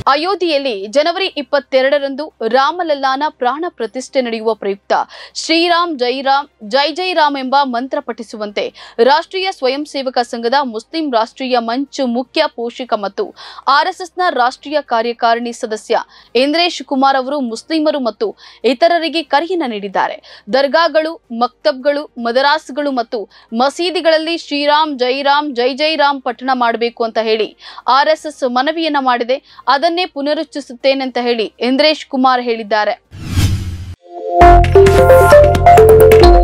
ಅಯೋಧ್ಯೆಯಲ್ಲಿ ಜನವರಿ ಇಪ್ಪತ್ತೆರಡರಂದು ರಾಮಲಲ್ಲಾನ ಪ್ರಾಣ ಪ್ರತಿಷ್ಠೆ ನಡೆಯುವ ಪ್ರಯುಕ್ತ ಶ್ರೀರಾಮ್ ಜೈರಾಮ್ ಜೈ ಜೈ ರಾಮ್ ಎಂಬ ಮಂತ್ರ ಪಠಿಸುವಂತೆ ರಾಷ್ಟ್ರೀಯ ಸ್ವಯಂ ಸೇವಕ ಸಂಘದ ಮುಸ್ಲಿಂ ರಾಷ್ಟ್ರೀಯ ಮಂಚ್ ಮುಖ್ಯ ಪೋಷಕ ಮತ್ತು ಆರ್ಎಸ್ಎಸ್ನ ರಾಷ್ಟ್ರೀಯ ಕಾರ್ಯಕಾರಿಣಿ ಸದಸ್ಯ ಇಂದ್ರೇಶ್ ಕುಮಾರ್ ಅವರು ಮುಸ್ಲಿಮರು ಮತ್ತು ಇತರರಿಗೆ ಕರೆಯನ್ನ ನೀಡಿದ್ದಾರೆ ದರ್ಗಾಗಳು ಮಕ್ತಬ್ಗಳು ಮದರಾಸ್ಗಳು ಮತ್ತು ಮಸೀದಿಗಳಲ್ಲಿ ಶ್ರೀರಾಮ್ ಜೈರಾಮ್ ಜೈ ಜೈ ರಾಮ್ ಪಠಣ ಮಾಡಬೇಕು ಅಂತ ಹೇಳಿ ಆರ್ಎಸ್ಎಸ್ ಮನವಿಯನ್ನ ಮಾಡಿದೆ ಅದನ್ನೇ ಪುನರುಚ್ಚರಿಸುತ್ತೇನೆ ಅಂತ ಹೇಳಿ ಇಂದ್ರೇಶ್ ಕುಮಾರ್ ಹೇಳಿದ್ದಾರೆ